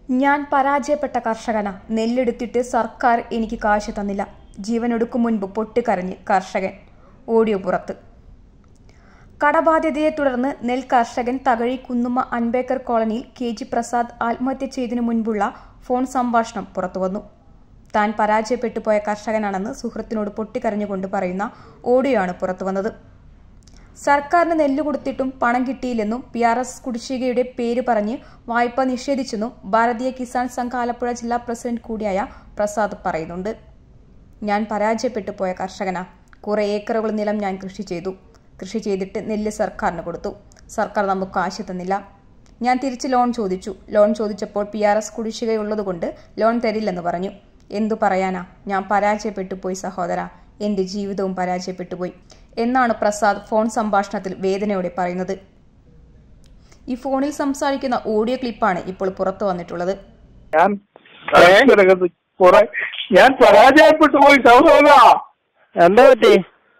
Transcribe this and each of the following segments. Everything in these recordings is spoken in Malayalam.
ഞാൻ പരാജയപ്പെട്ട കർഷകന നെല്ലെടുത്തിട്ട് സർക്കാർ എനിക്ക് കാശ് തന്നില്ല ജീവനൊടുക്കും മുൻപ് പൊട്ടിക്കരഞ്ഞ് കർഷകൻ ഓഡിയോ പുറത്ത് കടബാധ്യതയെ തുടർന്ന് നെൽ കർഷകൻ തകഴി കുന്നുമ്മ അൻബേക്കർ കോളനിയിൽ കെ ജി പ്രസാദ് ആത്മഹത്യ ചെയ്തതിനു മുൻപുള്ള ഫോൺ സംഭാഷണം പുറത്തുവന്നു താൻ പരാജയപ്പെട്ടു പോയ കർഷകനാണെന്ന് സുഹൃത്തിനോട് പൊട്ടിക്കരഞ്ഞുകൊണ്ട് പറയുന്ന ഓഡിയോ ആണ് പുറത്തുവന്നത് സർക്കാരിന് നെല്ല് കൊടുത്തിട്ടും പണം കിട്ടിയില്ലെന്നും പി ആർ എസ് കുടിശ്ശികയുടെ പേര് പറഞ്ഞ് വായ്പ നിഷേധിച്ചെന്നും ഭാരതീയ കിസാൻ സംഘ ആലപ്പുഴ ജില്ലാ പ്രസിഡന്റ് കൂടിയായ പ്രസാദ് പറയുന്നുണ്ട് ഞാൻ പരാജയപ്പെട്ടു പോയ കർഷകനാ കുറെ ഏക്കറുകൾ നിലം ഞാൻ കൃഷി ചെയ്തു കൃഷി ചെയ്തിട്ട് നെല്ല് സർക്കാരിന് കൊടുത്തു സർക്കാർ നമുക്ക് കാശ് തന്നില്ല ഞാൻ തിരിച്ച് ലോൺ ചോദിച്ചു ലോൺ ചോദിച്ചപ്പോൾ പി ആർ എസ് കുടിശ്ശികയുള്ളതുകൊണ്ട് ലോൺ തരില്ലെന്ന് പറഞ്ഞു എന്തു പറയാനാ ഞാൻ പരാജയപ്പെട്ടു പോയി സഹോദര എന്റെ ജീവിതവും പരാജയപ്പെട്ടു പോയി എന്നാണ് പ്രസാദ് ഫോൺ സംഭാഷണത്തിൽ വേദനയോടെ പറയുന്നത് ഈ ഫോണിൽ സംസാരിക്കുന്ന ഓഡിയോ ക്ലിപ്പാണ് ഇപ്പോൾ പുറത്തു വന്നിട്ടുള്ളത് ഞാൻ കർഷകരകത്ത് കുറെ ഞാൻ പരാജയപ്പെട്ടു പോയി സഹോദര എന്താ പറ്റി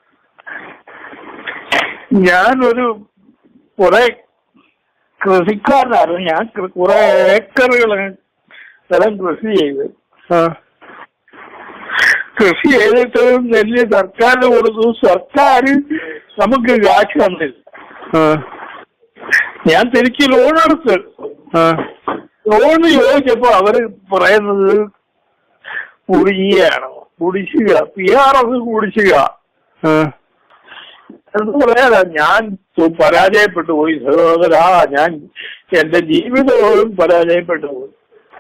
ഞാനൊരു കുറെ കൃഷിക്കാരനായിരുന്നു ഞാൻ കൃ- കുറെ ഏക്കറുകൾ സ്ഥലം കൃഷി ചെയ്ത് ആ കൃഷി ചെയ്തിട്ട് നെല്ല് സർക്കാരിന് കൊടുത്തു സർക്കാർ നമുക്ക് കാശ് തന്നില്ല ആ ഞാൻ തിരിച്ച് ലോൺ എടുത്ത് ആ ലോൺ ചോദിച്ചപ്പോ അവര് പറയുന്നത് കുടിശ്ശികയാണ് കുടിശ്ശിക പി ആർ എസ് കുടിശ്ശിക ആ എന്ന് പറയാനാ ഞാൻ തു- പരാജയപ്പെട്ടു പോയി സഹോദരാ ഞാൻ എന്റെ ജീവിതവും പരാജയപ്പെട്ടു പോയി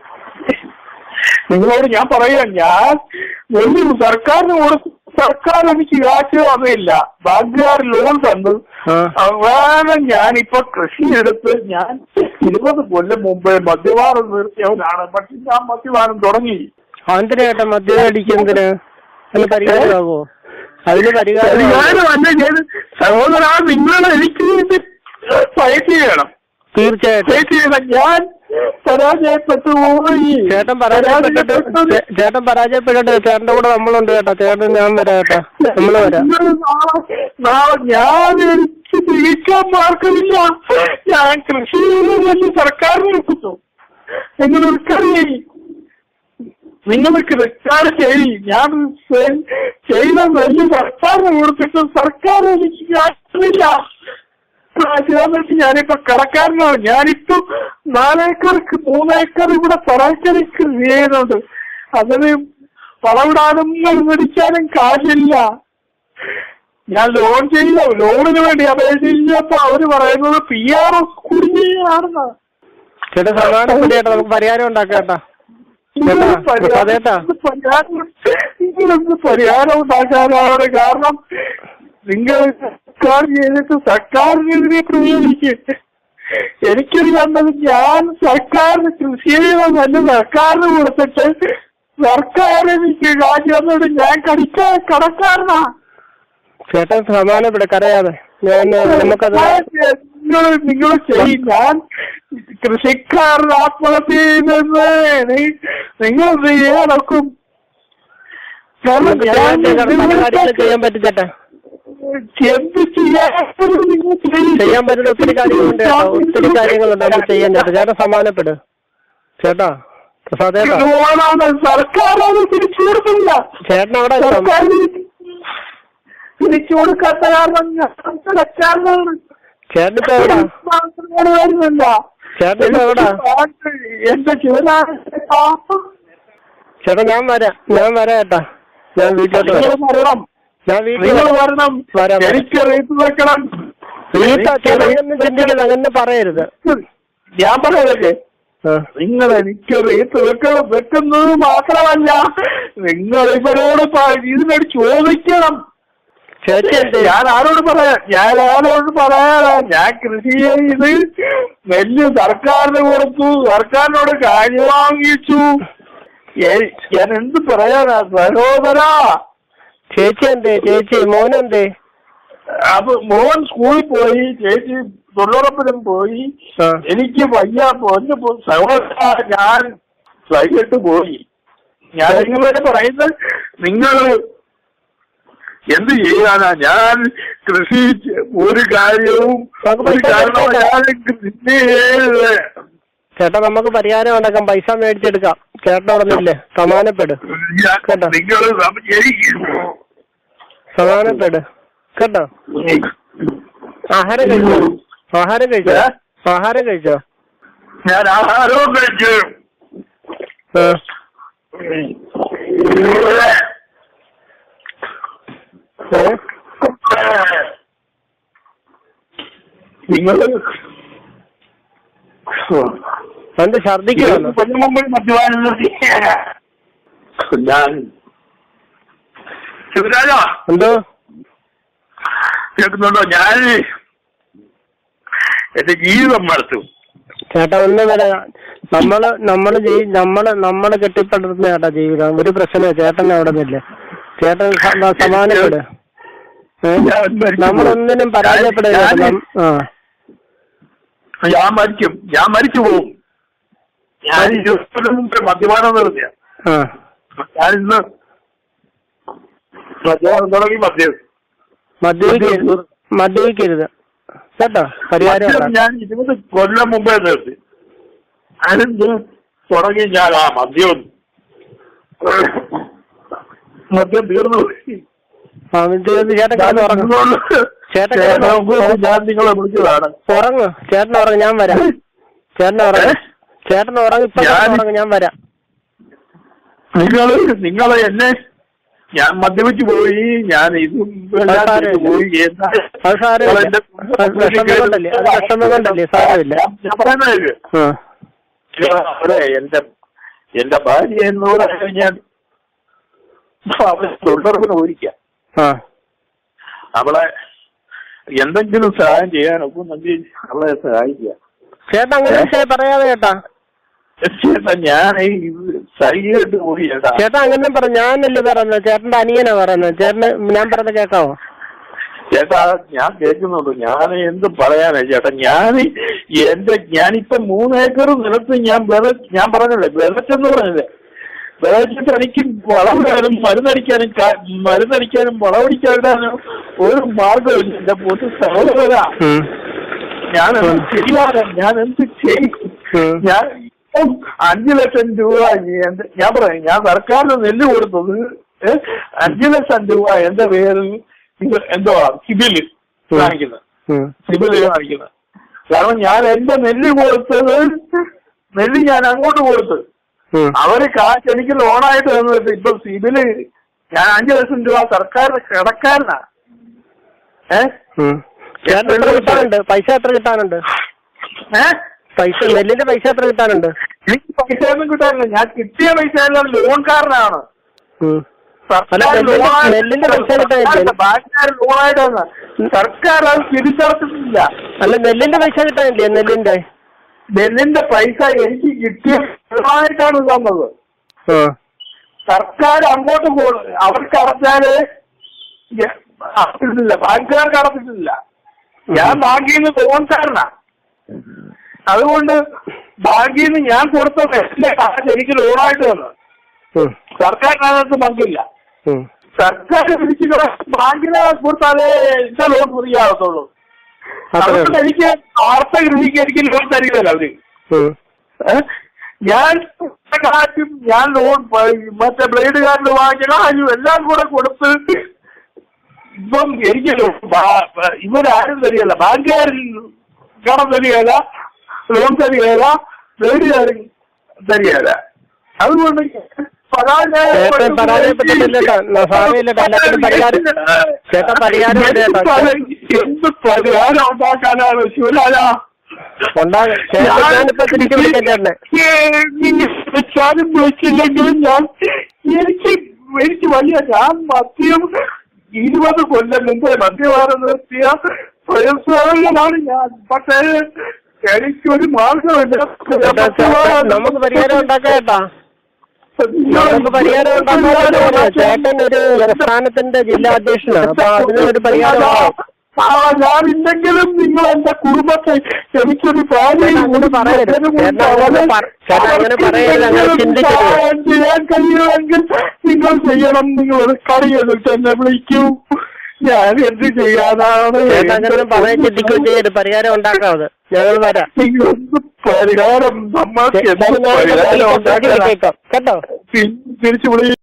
നിങ്ങളോട് ഞാൻ പറയാ ഞാൻ ഒരു സർക്കാരിന് കൊടുക്കും സർക്കാർ എനിക്ക് കാശ് തന്നില്ല ബാങ്കുകാർ ലോൺ തന്നു ആ. അവസാനം ഞാനിപ്പോ കൃഷി എടുത്ത് ഞാൻ ഇരുപത് കൊല്ലം മുമ്പേ മദ്യപാനം നിർത്തിയവനാണ് പക്ഷെ ഞാൻ മദ്യപാനം തുടങ്ങി എന്തിനാ ചേട്ടാ മദ്യം അടിക്കുന്നതിന് അതിന് പരിഹാരമാകുമോ അതിന് പരിഹാരം ഞാൻ വന്ന ചെയ്ത് സഹോദരാ നിങ്ങൾ എനിക്ക് വേണ്ടി ഫൈറ്റ് ചെയ്യണം തീർച്ചയായിട്ടും ഫൈറ്റ് ചെയ്യണം ഞാൻ പരാജയപ്പെട്ടു പോയി ചേട്ടൻ പരാജയപ്പെട്ടിട്ട് ചേ- ചേട്ടൻ പരാജയപ്പെട്ടിട്ട് ചേട്ടന്റെ കൂടെ നമ്മളുണ്ട് കേട്ടോ ചേട്ടൻ ഞാൻ വരാം കേട്ടോ നമ്മള് വരാം നിങ്ങൾ നാളെ നാളെ ഞാൻ എനിക്ക് ജീവിക്കാൻ മാർഗമില്ല ഞാൻ കൃഷി ചെയ്ത് സർക്കാരിന് എടുത്തു നിങ്ങൾ റിക്കാർഡ് ചെയ്യും നിങ്ങൾക്ക് റിക്കാർഡ് ചെയ്യും ഞാൻ സെ- ചെയ്ത നെല്ല് സർക്കാരിന് കൊടുത്തിട്ട് സർക്കാർ എനിക്ക് കാശില്ല കാശില്ലാന്നിട്ട് ഞാനിപ്പോ കടക്കാരനാണ് ഞാനിപ്പോ നാലേക്കർക്ക് മൂന്നേക്കർ ഇവിടെ പരാക്കറി കൃഷി ചെയ്യുന്നുണ്ട് അതിന് വളവിടാനും മേടിച്ചാലും കാശില്ല ഞാൻ ലോൺ ചെയ്യില്ല ലോണിന് വേണ്ടി അപേക്ഷിച്ചപ്പോ അവര് പറയുന്നത് പി ആർ എസ് കുടിയാണെന്ന് ചേട്ടാ സമാധാനപ്പെട്ട് ചേട്ടാ നമുക്ക് പരിഹാരം ഉണ്ടാക്കാം ചേട്ടാ ചേട്ടാ അതേട്ടാ നിങ്ങളൊന്ന് പരിഹാരം ഉണ്ടാക്കാനാണ് കാരണം നിങ്ങൾ സർക്കാർ ചെയ്തിട്ട് സർക്കാരിനെതിരെ പ്രയോഗിക്കും എനിക്കറിയാവുന്നത് ഞാൻ സർക്കാരിന് കൃഷി ചെയ്ത നല്ല സർക്കാരിന് കൊടുത്തിട്ട് സർക്കാർ എനിക്ക് കാശ് തന്നിട്ട് ഞാൻ കടിക്കാൻ കടക്കാരനാ ചേട്ടൻ സമാധാനപ്പെട്ട് കരയാതെ ഞാൻ നമുക്കത് നിങ്ങൾ നിങ്ങൾ ചെയ്യും ഞാൻ കൃഷിക്കാരൻ ആത്മഹത്യ ചെയ്യുന്നത് നിങ്ങൾ എന്ത് ചെയ്യാനൊക്കും കാരണം നമുക്ക് ഞാൻ ചെയ്യാൻ പല കാര്യങ്ങൾ ചെയ്യാൻ പറ്റും ചേട്ടാ എന്ത് ചെയ്യാനും നിങ്ങൾ ചെയ്യും. ചെയ്യാൻ പറ്റുന്ന ഒത്തിരി കാര്യങ്ങളുണ്ട് ചേട്ടാ ഒത്തിരി കാര്യങ്ങളുണ്ട് നമുക്ക് ചെയ്യാൻ ചേട്ടാ ചേട്ടാ സമാധാനപ്പെട് ചേട്ടാ പ്രസാദേട്ടാ ലോണാണ് സർക്കാർ അത് തിരിച്ചു കൊടുക്കില്ല ചേട്ടൻ അവിടെ എത്താം. സർക്കാർ തിരിച്ചു കൊടുക്കാത്ത കാരണം ഞാൻ കടക്കാരനാണ് ചേട്ടൻ ഇപ്പൊ എവിടാ മാത്രമേ വരുന്നില്ല ചേട്ടൻ ഇപ്പൊ എവിടാ എന്റെ ചുവനാണ് ചേട്ടാ ഞാൻ വരാം ഞാൻ വരാം ചേട്ടാ ഞാൻ വീട്ടിലോട്ട് നിങ്ങൾ വരാം വരണം ഞാൻ വീട്ടിൽ നിങ്ങൾ വരാം. വരണം വരാം, വരാം. എനിക്ക് റേറ്റ് വെക്കണം വീട്ടാ ചേട്ടാ അങ്ങനൊന്നും ചിന്തിക്കരുത് അങ്ങനെ പറയരുത് ഞാൻ പറയല്ലേ ആ. നിങ്ങൾ എനിക്ക് റേറ്റ് വെക്കണം വെക്കുന്നത് മാത്രമല്ല നിങ്ങൾ ഇവരോട് പ- ഇതിനോട് ചോദിക്കണം ചേച്ചി എന്ത് ഞാൻ ആരോട് പറയാം ഞാൻ ആരോട് പറയാനാ ഞാൻ കൃഷി ചെയ്ത് നെല്ല് സർക്കാരിന് കൊടുത്തു സർക്കാരിനോട് കാര്യം വാങ്ങിച്ചു ഏ- ഞാൻ എന്ത് പറയാനാ സഹോദരാ ചേച്ചി എന്തേ ചേച്ചി മോനെന്തേ അപ്പൊ മോൻ സ്കൂളിൽ പോയി ചേച്ചി തൊഴിലുറപ്പിനും പോയി ആ. എനിക്ക് വയ്യ പൊന്ന് പോ- സഹോദരാ ഞാൻ വൈകിട്ട് പോയി ഞാൻ നിങ്ങളോട് പറയുന്നത് നിങ്ങൾ എന്ത് ചെയ്യാനാ ഞാൻ കൃഷി ചെ- ഒരു കാര്യവും നമുക്ക് ഒരു പൈസ കാരണം കൊടുക്കണ്ട. ഞാൻ കൃഷി ചെയ്ത് ചേട്ടാ നമുക്ക് പരിഹാരം ഉണ്ടാക്കാം പൈസ മേടിച്ചെടുക്കാം ചേട്ടൻ ഉടനില്ലേ സമാനപ്പെട് കേട്ടോ. നിങ്ങൾ സമാനപ്പെട് കേട്ടോ ആഹാരം കഴിച്ചോ ആഹാരം കഴിച്ചോ ഏ? ആഹാരം കഴിച്ചോ ഞാൻ ആഹാരവും കഴിച്ചു ആ. ഏ? നിങ്ങൾ എന്ത് ഛർദിക്കുവാണോ കൊല്ലം മുമ്പ് മദ്യപാനം നിർത്തി ഞാൻ ശിവരാജ എന്തോ കേൾക്കുന്നുണ്ടോ ഞാൻ എന്റെ ജീവിതം മടുത്തു ചേട്ടാ ഒന്നും വരെ നമ്മള് നമ്മള് ജീ- നമ്മള് നമ്മള് കെട്ടിപ്പടുത്തുന്ന ചേട്ടാ ജീവിതം ഒരു പ്രശ്നമില്ല ചേട്ടൻ അവിടെ നിന്നില്ലേ ചേട്ടൻ സ- സമാനപ്പെട് ഏ? ഞാൻ മരിച്ചു നമ്മളൊന്നിനും പരാജയപ്പെടരുത് ഞാൻ- നം- ആ ഞാൻ മരിക്കും ഞാൻ മരിച്ചു പോകും ഞാൻ ഇരുപത്തി കൊല്ലം മുമ്പ് മദ്യപാനം നിർത്തിയ ആ ഞാൻ ഇന്ന് മദ്യപാനം തുടങ്ങി മദ്യം മദ്യപിക്കരുത് മദ്യപിക്കരുത് കേട്ടോ പരിഹാരം മദ്യം ഉണ്ടാക്കാം. ഞാൻ ഇരുപത് കൊല്ലം മുമ്പേ നിർത്തി അതിന് തുടങ്ങി ഞാൻ ആ മദ്യം മദ്യം തീർന്നു പോയി. ആ, ഇത് ഇത് ചേട്ടൻ കിടന്ന് ഉറങ്ങും ചേട്ടൻ ചേട്ടാ, കിടന്ന് ഞാൻ നിങ്ങളെ വിളിച്ചതാണ് ഉറങ്ങ് ചേട്ടൻ ഉറങ്ങ് ഞാൻ വരാം ചേട്ടൻ ഉറങ്ങ് ചേട്ടൻ ഉറങ്ങ് ഇപ്പൊ ഞാൻ- ഉറങ്ങ് ഞാൻ വരാം നിങ്ങള് നിങ്ങളെ എന്നെ ഞാൻ മദ്യപിച്ചു പോയി ഞാൻ ഇതും എല്ലാം അത് സാരമില്ല. ചെയ്തു പോയി എന്താ അത് സാരമില്ല. നിങ്ങൾ എന്റെ അത് വിഷമം കൊണ്ടല്ലേ? അത് വിഷമം കൊണ്ടല്ലേ? സാരമില്ല. ഞാൻ- ഞാൻ പറയുന്നത് കേൾക്ക്. ആ അവിടെ എന്റെ എന്റെ ഭാര്യ എന്നോട് ഞാൻ അവളെ തൊഴിലുറപ്പിന് ഓടിക്കാം ആ അവളെ എന്തെങ്കിലും സഹായം ചെയ്യാനൊക്കെ നന്ദി അവളെ സഹായിക്കുക ചേട്ടാ അങ്ങനെ ചേ- പറയാതെ ചേട്ടാ ചേട്ടാ ഞാൻ സഹിയായിട്ട് പോയി ചേട്ടാ ചേട്ടാ അങ്ങനെ പറ ഞാനല്ലേ പറയുന്നത് ചേട്ടന്റെ അനിയനാ പറയുന്നത് ചേട്ടന് ഞാൻ പറയുന്നത് കേൾക്കാവോ ചേട്ടാ ഞാൻ കേൾക്കുന്നുണ്ട് ഞാൻ എന്ത് പറയാനാ ചേട്ടാ ഞാൻ എന്റെ ഞാനിപ്പൊ മൂന്നേക്കർ നിലത്ത് ഞാൻ വിത ഞാൻ പറഞ്ഞല്ലേ വിതച്ചെന്ന് പറഞ്ഞല്ലേ വിതച്ചിട്ട് എനിക്ക് വളമിടാനും മരുന്നടിക്കാനും കാ- മരുന്നടിക്കാനും വളമടിക്കാനും ഒരു മാർഗമില്ല എന്റെ പൊതു സഹോദര ഉം. ഞാൻ എന്ത് ചെയ്യാനാ ഞാൻ എന്ത് ചെയ്യും ഉം. ഞാൻ ഇപ്പം അഞ്ചു ലക്ഷം രൂപ എന്ത് ഞാൻ പറയാം ഞാൻ സർക്കാരിന് നെല്ല് കൊടുത്തത് ഏ, അഞ്ചു ലക്ഷം രൂപ എന്റെ പേരിൽ ഇത് എന്തോ സിബില് ഉം. കാണിക്കുന്നത് ഉം. സിബില് കാണിക്കുന്നത് കാരണം ഞാൻ എന്റെ നെല്ല് കൊടുത്തത് നെല്ല് ഞാൻ അങ്ങോട്ട് കൊടുത്തു ഉം. അവര് കാശ് എനിക്ക് ലോണായിട്ട് തന്നിട്ട് ഇപ്പൊ സിബില് ഞാൻ അഞ്ചു ലക്ഷം രൂപ സർക്കാരിന് കിടക്കാരനാ ഏ ഉം. ചേട്ടൻ എത്ര കിട്ടാനുണ്ട് പൈസ എത്ര കിട്ടാനുണ്ട് ഏ പൈസ നെല്ലിന്റെ പൈസ എത്ര കിട്ടാനുണ്ട് എനിക്ക് പൈസ ഒന്നും കിട്ടാനില്ല ഞാൻ കിട്ടിയ പൈസ എല്ലാം ലോൺകാരനാണ് ഉം. സർക്കാർ അല്ല, നെല്ലിന്റെ- ലോണായിട്ട് നെല്ലിന്റെ പൈസ കിട്ടാനില്ലേ? ബാങ്കുകാർ ലോണായിട്ട് തന്ന സർക്കാർ അത് തിരിച്ചടച്ചിട്ടില്ല അല്ല നെല്ലിന്റെ പൈസ കിട്ടാനില്ലേ നെല്ലിന്റെ നെല്ലിന്റെ പൈസ എനിക്ക് കിട്ടിയ ലോണായിട്ടാണ് തന്നത് ആ സർക്കാർ അങ്ങോട്ട് പോകും അവർക്ക് അടച്ചാല് ഞ- അടച്ചിട്ടില്ല ബാങ്കുകാർക്ക് അടച്ചിട്ടില്ല ഞാൻ ബാങ്കിൽ നിന്ന് ലോൺകാരനാ അതുകൊണ്ട് ബാങ്കിൽ നിന്ന് ഞാൻ കൊടുത്ത എന്റെ കാശ് എനിക്ക് ലോണായിട്ട് തന്നു ഉം. സർക്കാരിനകത്ത് പങ്കില്ല ഉം. സർക്കാർ പിടിച്ച് ബാങ്കിന് കൊടുത്താലേ എന്റെ ലോൺ മുറിയാകത്തുള്ളൂ അത്രേ അതുകൊണ്ട് ഉള്ളൂ. എനിക്ക് വാർത്ത കൃഷിക്ക് എനിക്ക് ലോൺ തരികയല്ല അവര് ഉം. ഏ? ഞാൻ കാറ്റും ഞാൻ ലോൺ പ- മറ്റേ ബ്ലേഡ് കാർഡ് വാങ്ങിയ കാര്യം എല്ലാം കൂടെ കൊടുത്ത് ഇപ്പം എനിക്ക് ലോ- ബാ- ബ- ഇവരാരും തരികയല്ല ബാങ്കുകാരിൽ കടം തരികയല്ല ലോൺ തരികയല്ല ബ്ലേഡുകാരും തരികയല്ല അതുകൊണ്ട് ചേട്ടൻ പരാജയപ്പെട്ടിട്ടില്ല കേട്ടോ. സാരമില്ല കേട്ടോ. എല്ലാത്തിനും പരിഹാരം ചേട്ടാ പരിഹാരം ഉണ്ട് കേട്ടോ. എന്ത് പരിഹാരം ഉണ്ടാക്കാനാണ് ശിവലാല ഉണ്ടാകും ചേട്ടൻ ഞാനിപ്പോ തിരിച്ചു വിളിക്കാം ചേട്ടനെ വെച്ചാലും വിളിച്ചില്ലെങ്കിലും ഞാൻ എനിക്ക് എനിക്ക് വലിയ ഞാൻ മദ്യം ഇരുപത് കൊല്ലം മുമ്പ് മദ്യപാനം നിർത്തിയ സ്വയംസേവകനാണ് ഞാൻ പക്ഷേ എനിക്കൊരു മാർഗമില്ല ചേട്ടാ, ചേട്ടാ, നമുക്ക് പരിഹാരം ഉണ്ടാക്കാം ചേട്ടാ നമുക്ക് പരിഹാരം ഉണ്ടാക്കാൻ ചേട്ടൻ ഒരു പ്രസ്ഥാനത്തിന്റെ ജില്ലാ അധ്യക്ഷനാണ് അപ്പൊ അതിനൊരു പരിഹാരം ഉണ്ടാവും ആ, ഞാനില്ലെങ്കിലും നിങ്ങൾ എന്റെ കുടുംബത്തെ എനിക്കൊരു ഭാര്യയും അങ്ങനെ പറയരുത്. ചേട്ടാ, അങ്ങനെ പറ- ചേട്ടാ, അങ്ങനെ പറയരുത്. അങ്ങനെ ചിന്തിക്കരുത്. സഹായം ചെയ്യാൻ കഴിയുമെങ്കിൽ നിങ്ങൾ ചെയ്യണം നിങ്ങൾ കറിയെടുത്ത് എന്നെ വിളിക്കൂ ഞാൻ എന്ത് ചെയ്യാനാണ് ചേട്ടൻ അങ്ങനെ പറയാൻ ചിന്തിക്കുകയും ചെയ്യരുത് പരിഹാരം ഉണ്ടാക്കാവത് ഞങ്ങൾ വരാം എന്ത് പരിഹാരം നമ്മൾക്ക് എന്ത് ചേട്ടൻ ഞാൻ പരിഹാരം കേൾക്കാം ഉണ്ടാക്കാൻ കേട്ടോ തിരിച്ചു വിളി